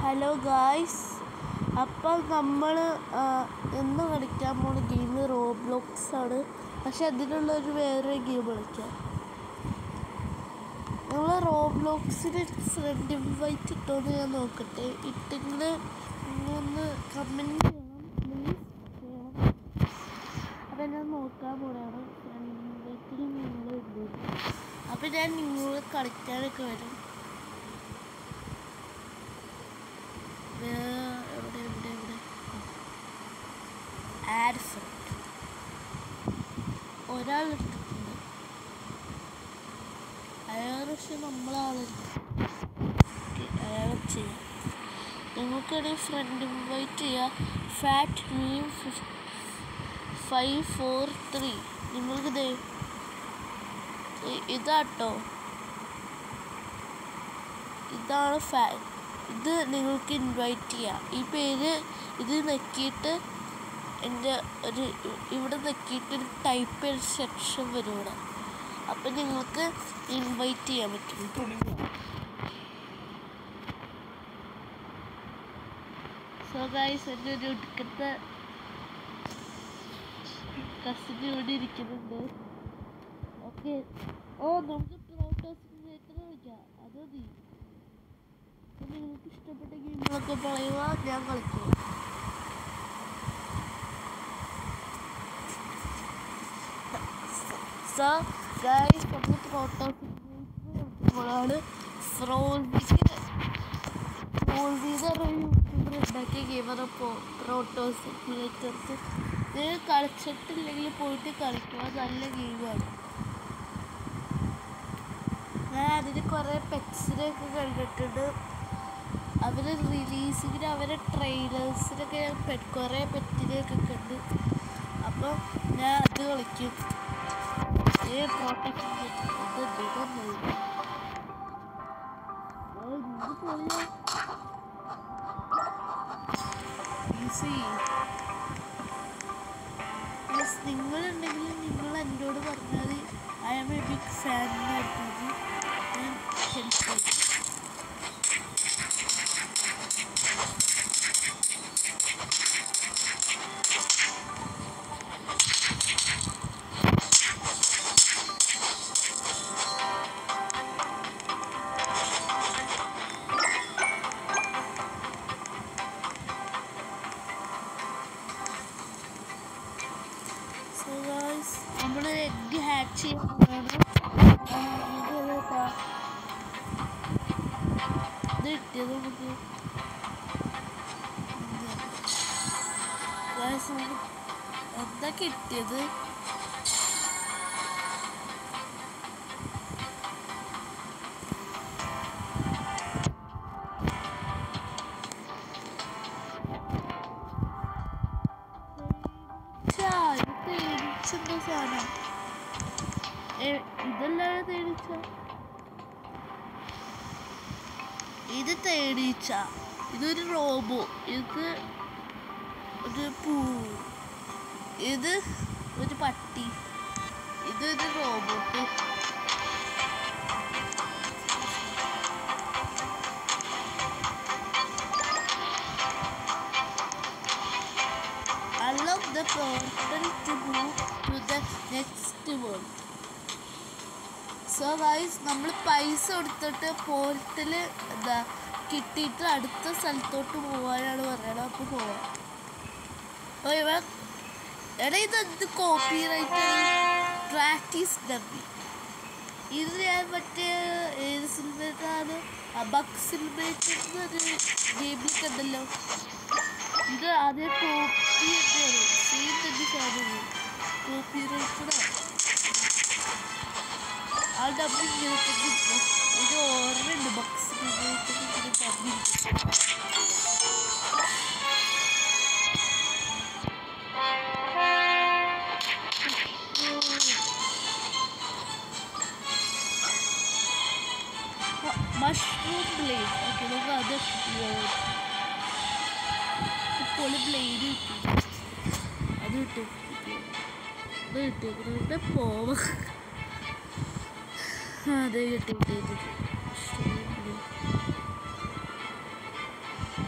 Hello guys അപ്പം നമ്മൾ എന്ന് കളിക്കാൻ പോണ ഗെയിം റോബ്ലോക്സ് ആണ് പക്ഷെ അതിനുള്ള ഒരു വേറെ ഗെയിം കളിക്കാം നിങ്ങൾ റോബ്ലോക്സിന് ഫ്രണ്ട് ഇൻവൈറ്റ് ഇട്ടോന്ന് ഞാൻ നോക്കട്ടെ ഇട്ടെങ്കിൽ ഒന്ന് കമൻറ്റ് ചെയ്യണം പ്ലീസ് ചെയ്യണം അപ്പം ഞാൻ നോക്കാൻ പോണെയാണ് ഫ്രണ്ട് ഇൻവൈറ്റിൽ നിങ്ങൾ ഇടുന്നു അപ്പം ഞാൻ നിങ്ങൾ കളിക്കാനൊക്കെ വരും ഇത് എവിടെ എവിടെ എവിടെ ആഡ് ഫ്രണ്ട് ഒരാൾ ഇട്ടിട്ടുണ്ട് അയാൾ പക്ഷെ നമ്മളാളെ അയാളെ ചെയ്യാം നിങ്ങൾക്കിടയിൽ ഫ്രണ്ട് ഇൻവൈറ്റ് ചെയ്യുക ഫാറ്റ് മീം ഫൈവ് ഫോർ ത്രീ നിങ്ങൾക്ക് ദേ ഇ- ഇതാട്ടോ ഇതാണ് ഫാൻ ഇത് നിങ്ങൾക്ക് ഇൻവൈറ്റ് ചെയ്യാം ഈ പേര് ഇത് നെക്കിയിട്ട് എൻ്റെ ഒരു ഇവിടെ നെക്കിയിട്ട് ഒരു ടൈപ്പ് ഒരു സെക്ഷൻ വരും ഇവിടെ അപ്പം നിങ്ങൾക്ക് ഇൻവൈറ്റ് ചെയ്യാൻ പറ്റും സോ ഗൈസ് എൻ്റെ ഒരു ഒടുക്കത്തെ കസിൻ ഇവിടെ ഇരിക്കുന്നുണ്ട് ഓക്കെ ഓ നമുക്ക് പ്രോട്ടോസ് കളിക്കാം അത് മതി അപ്പൊ നിങ്ങൾക്ക് ഇഷ്ടപ്പെട്ട ഗെയിമുകളൊക്കെ പറയുക ഞാൻ കളിക്കും സോ ഗൈസ് നമ്മൾ പ്രോട്ടോസ് കളിക്കുമ്പോഴാണ് ഫ്രോസിക്ക് ഫ്രോസിന്ന് പറഞ്ഞ യൂട്യൂബർ ഉണ്ടാക്കിയ ഗെയിമാണ് പ്രോട്ടോസ് സിമുലേറ്റർക്ക് നിങ്ങൾ കളിച്ചിട്ടില്ലെങ്കിൽ പോയിട്ട് കളിക്കുക നല്ല ഗെയിമാണ് ഞാൻ അതിന് കുറേ പെറ്റ്സിനെയൊക്കെ കണ്ടിട്ടുണ്ട് അവർ റിലീസിങ്ങിന് അവരെ ട്രെയിലേഴ്സിനൊക്കെ ഞാൻ പെ- കുറേ പെറ്റിനെയൊക്കെ കണ്ട് അപ്പോൾ ഞാൻ അത് കളിക്കും ഏ പ്രോട്ടക്ഷൻ അത് അധികം നൽകും നിങ്ങളുണ്ടെങ്കിൽ നിങ്ങൾ എന്നോട് പറഞ്ഞാൽ I am a big fan എന്ന് പറഞ്ഞത് ഞാൻ ഹെൽപ്പ് ചെയ്യും സോ ഗൈസ് നമ്മൾ എഗ് ഹാച്ച് ചെയ്യുന്നതാണ് ഇത് കിട്ടിയത് നമുക്ക് Guys, നമുക്ക് എന്താ കിട്ടിയത് ഛാ, ഇത് തേനീച്ചെന്തോ സാധനം ഏ, ഇതല്ലാതെ തേനീച്ച ഇത് തേനീച്ച ഇതൊരു റോബോ ഇത് ഒരു പൂ ഇത് ഒരു പട്ടി ഇതൊരു robot Unlock the portal to move to the next world. So guys നമ്മൾ പൈസ കൊടുത്തിട്ട് പോർട്ടിൽ എന്താ കിട്ടിയിട്ട് അടുത്ത സ്ഥലത്തോട്ട് പോകാനാണ് പറയണത് അപ്പോൾ പോവാം ഓ ഇവ എടാ ഇതെന്ത് കോപ്പി റൈറ്റ് പ്രാക്ടീസ് ഡബി ഇത് ഞാൻ മറ്റേ ഏത് സിനിമയിലാണ് അബക് സിനിമയിൽ ഒരു ഗെയിമിൽ കണ്ടല്ലോ ഇത് അതേ കോപ്പി തന്നെയാണ് സെയിം തന്നെ സാധനം കോപ്പി റൈറ്റഡാണ് ആ ഡബ് ഇങ്ങനെ തന്നെ ഇരിക്കും. ഇത് ഓർമ്മയുണ്ട് ബക്സ് ഇങ്ങനെ ഡബ് മഷ്റൂം ബ്ലേഡ് ഓക്കെ നമുക്ക് അത് ഇപ്പോൾ ബ്ലേഡ് കിട്ടി അത് കിട്ടും അത് കിട്ടിയത് പോവാ അതെ കിട്ടി കിട്ടി കിട്ടി. Mushroom blade.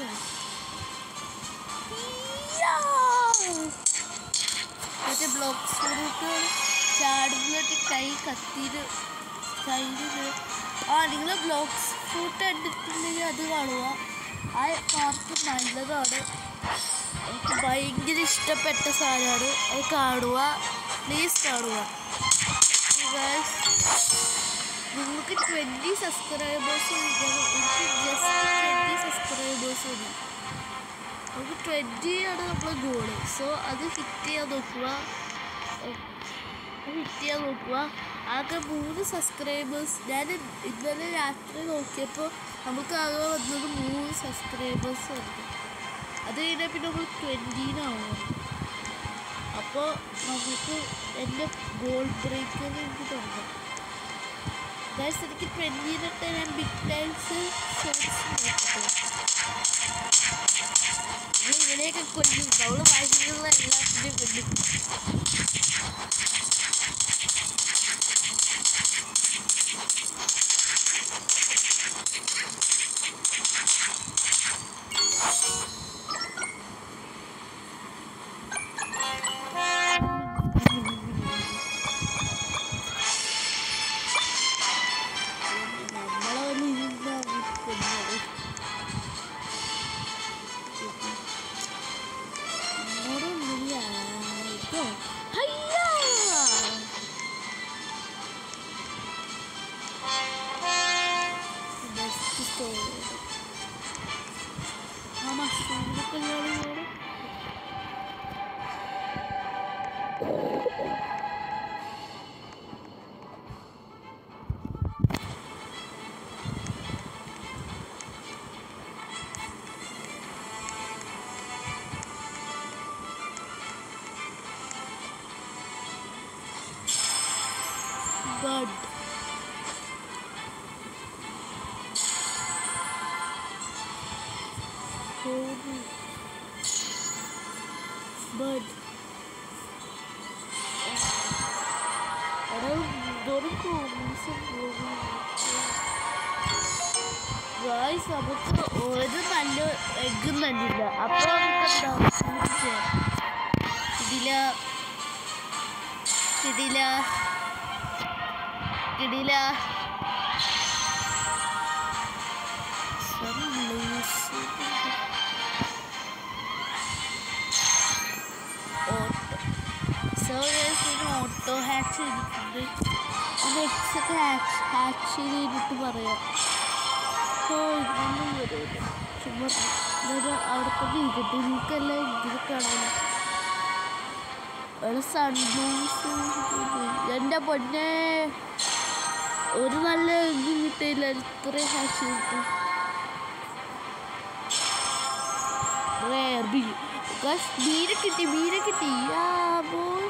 മറ്റേ ബ്ലോക്ക് സ്പിരിറ്റ് ചാടുമ്പോഴത്തെ കൈ കത്തിയിട്ട് കയ്യിൽ ആ നിങ്ങൾ ബ്ലോക്ക് ഫ്രൂട്ട് കണ്ടിട്ടുണ്ടെങ്കിൽ അത് കാണുക ആ പാർക്ക് നല്ലതാണ് എനിക്ക് ഭയങ്കര ഇഷ്ടപ്പെട്ട സാധനമാണ് അത് കാണുക പ്ലീസ് കാണുക Guys, നിങ്ങൾക്ക് ട്വൻറ്റി സബ്സ്ക്രൈബേഴ്സ് എനിക്ക് ജസ്റ്റ് ട്വൻറ്റി സബ്സ്ക്രൈബേഴ്സ് മതി നമുക്ക് ട്വൻറ്റി ആണ് നമ്മളെ ഗോള് സോ അത് ഹിറ്റ് ചെയ്യാൻ നോക്കുക ഹിറ്റ് ചെയ്യാൻ നോക്കുക ആകെ മൂന്ന് സബ്സ്ക്രൈബേഴ്സ് ഞാൻ ഇന്നലെ രാത്രി നോക്കിയപ്പോൾ നമുക്ക് ആകെ വന്നത് മൂന്ന് സബ്സ്ക്രൈബേഴ്സ് ഉണ്ട് അത് കഴിഞ്ഞാൽ പിന്നെ നമ്മൾ ട്വൻറ്റീനാവും അപ്പോൾ നമുക്ക് എൻ്റെ ഗോൾ ബ്രേക്കർ എനിക്ക് തുടങ്ങാം ഗൈസ് എനിക്ക് ട്വൻറ്റീനിട്ട് ഞാൻ ബിഗ് ടൈംസ് ഷോർട്സ് നോക്കട്ടെ നമ്മൾ ഇവനെയൊക്കെ കൊല്ലും അവള് ഭയങ്കര എല്ലാത്തിനും കൊല്ലും നമ്മളെ വന്ന് ഇരുന്നാ കൊല്ലുന്നത് ഇങ്ങോട്ടൊന്നുമില്ല ഇതോ ഹയ്യാ ബെസ്റ്റ് സ്റ്റോറി ആ മഷ്റൂമൊക്കെ ഞാൻ God. Holy. Bird. എടാ ഇതൊരു കോമൺസ് ഗായ്സ് നമുക്ക് ഒരു നല്ല എഗ്ഗും തന്നില്ല അപ്പോൾ നമുക്ക് എന്താ ഇതില ഇതില കിടില ഓട്ടോ ഹാച്ച് ചെയ്തിട്ടുണ്ട് അത് എക്സൊക്കെ ഹാച്ച് ഹാച്ച് ചെയ്തിട്ട് പറയാം ഓ ഇതൊന്നും വരില്ല ചുമ്മാ ഇതൊരു അവിടെ തന്നെ ഇരിക്കട്ടെ നിങ്ങൾക്കെല്ലാം ഇതിൽ കാണണം അവിടെ സൺബ്ലൂസ് എൻ്റെ പൊന്നെ ഒരു നല്ല ഇത് കിട്ടിയില്ല ഇത്രയും ഹാച്ച് കിട്ടും മീനെ കിട്ടി മീനെ കിട്ടി ആ ബോൾ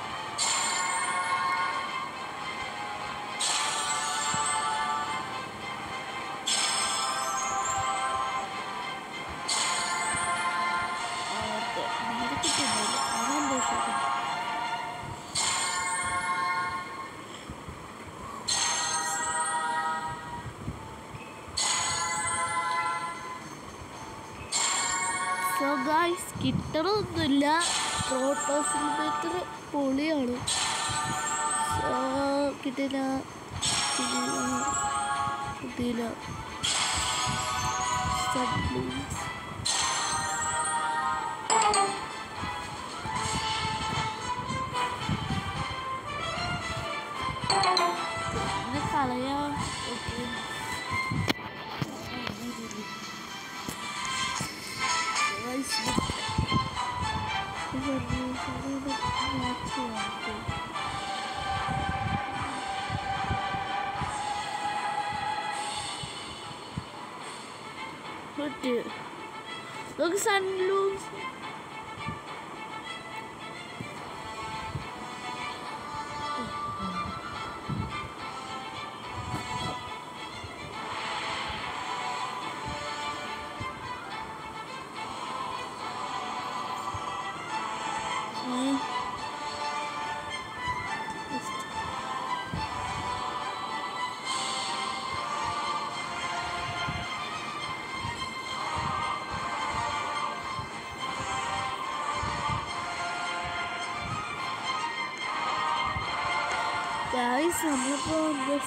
മീനെ കിട്ടുന്നില്ല അതാണ് ദോഷം സോ ഗായ്സ് കിട്ടണമൊന്നുമില്ല പ്രോട്ടോസിമേറ്റർ പൊളിയാണ് സോ കിട്ടില്ല കിട്ടില്ല കിട്ടിയില്ല Submarines. ഇത് കളയാ okay Look, sunlooms. Mm. Guys നമ്മളിപ്പോൾ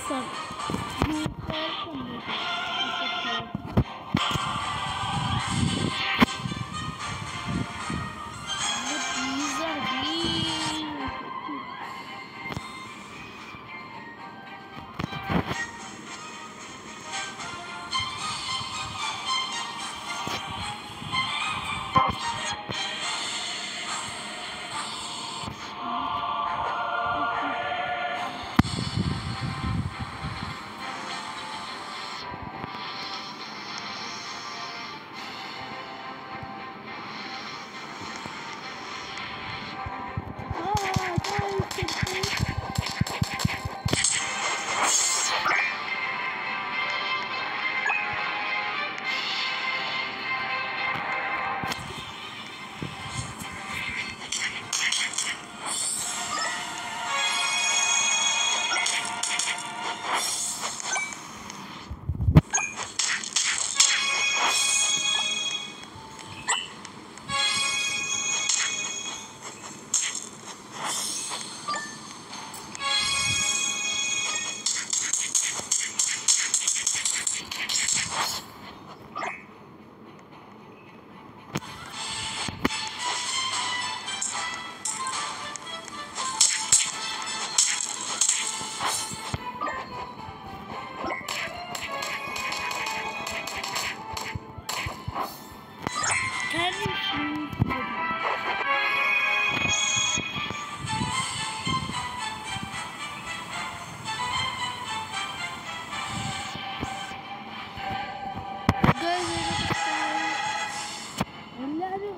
എല്ലാരും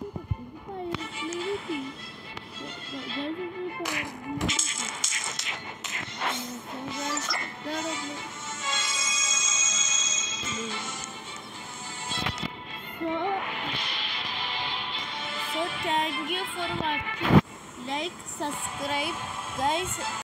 So, so thank you for watching. Like, subscribe, guys.